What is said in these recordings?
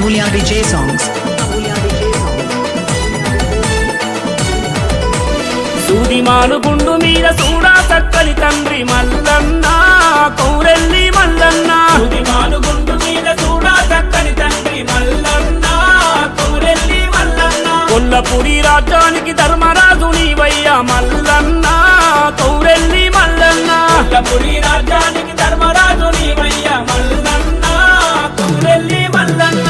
Amulya Vijay songs. Amulya Vijay songs. సూదిమాను గుండు మీద చూడా చక్కని తండ్రి మల్లన్న కౌరెల్లి మల్లన్న సూదిమాను గుండు మీద చూడా చక్కని తండ్రి మల్లన్న కౌరెల్లి మల్లన్న కొల్లపురి రాజ్యానికి ధర్మరాజు నీవయ్య మల్లన్న కౌరెల్లి మల్లన్న కొల్లపురి రాజ్యానికి ధర్మరాజు నీవయ్య మల్లన్న కౌరెల్లి మల్లన్న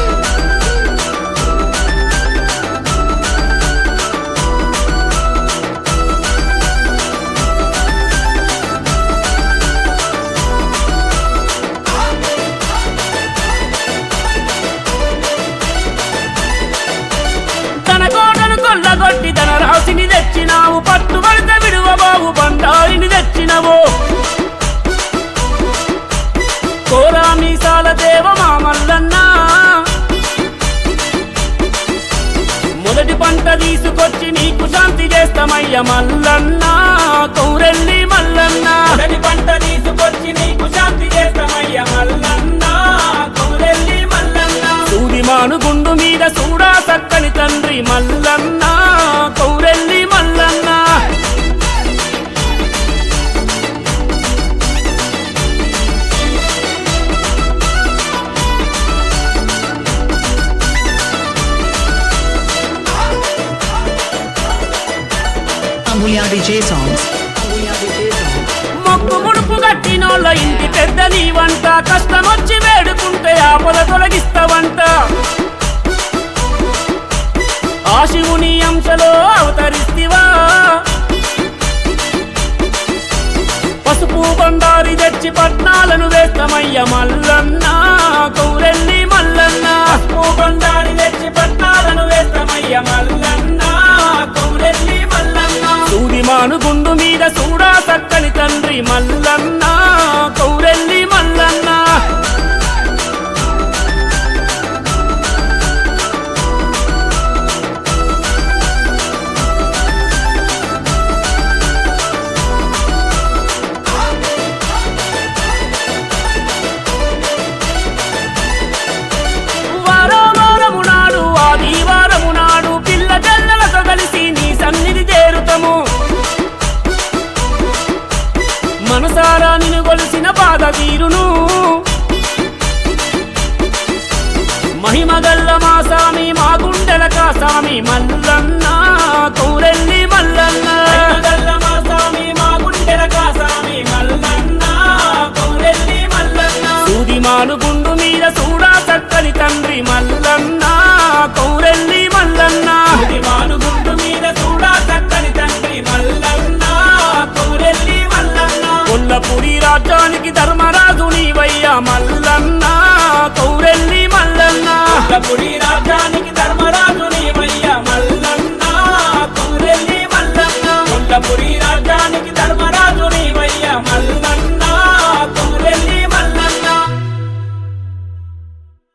తన కోటను కొల్లగొట్టి తన రాశిని తెచ్చినావు పట్టు పడిత విడువ బాబు బండారిని తెచ్చినవు కోరా మీసాల దేవ మామల్లన్న మొదటి పంట తీసుకొచ్చి నీకు శాంతి చేస్తామయ్య మల్లన్న కౌరెల్లి మల్లన్న మొదటి పంట తీసుకొచ్చి నీకు శాంతి చేస్తామయ్య మల్లన్న కౌరెల్లి మల్లన్న సూదిమాను గుండు మీద చూడా చక్కని తండ్రి Mallanna కౌరెల్లి Mallanna Amulya Vijay songs. Amulya Vijay songs. మొక్కు ముడుపు కట్టినోళ్ళ ఇంటి పెద్ద నీవంట కష్టమొచ్చి వేడుకుంటే ఆపద తొలగిస్తావంట ఆ శివుని అంశలో అవతరిస్తివా పసుపు బండారి తెచ్చి పట్నాలను వేస్తామయ్య మల్లన్న కౌరెల్లి మల్లన్న పసుపు బండారి తెచ్చి పట్నాలను వేస్తామయ్య మల్లన్న కౌరెల్లి మల్లన్న సూదిమాను గుండు మీద చూడా చక్కని తండ్రి మల్లన్న కౌరెల్లి మల్లన్న వారో వారము నాడు ఆదివారము నాడు పిల్ల జల్లలతో కలిసి నీ సన్నిధి చేరుతము మనసారా నిన్ను కొలిసిన బాధ తీరును మహిమగల్ల మా సామి మా గుండెల కాసామి మల్లన్న కౌరెల్లి మల్లన్న మా సామి మా గుండెల కాసామి మల్లన్న కౌరెల్లి మల్లన్న సూదిమాను గుండు మీద చూడా చక్కని తండ్రి మల్లన్న కౌరెల్లి మల్లన్న సూదిమాను గుండు మీద చూడా చక్కని తండ్రి మల్లన్న కౌరెల్లి మల్లన్న కొల్లపురి రాజ్యానికి ధర్మరాజు నీవయ్య మల్లన్న కౌరెల్లి మల్లన్న కొల్లపురి రాజ్యానికి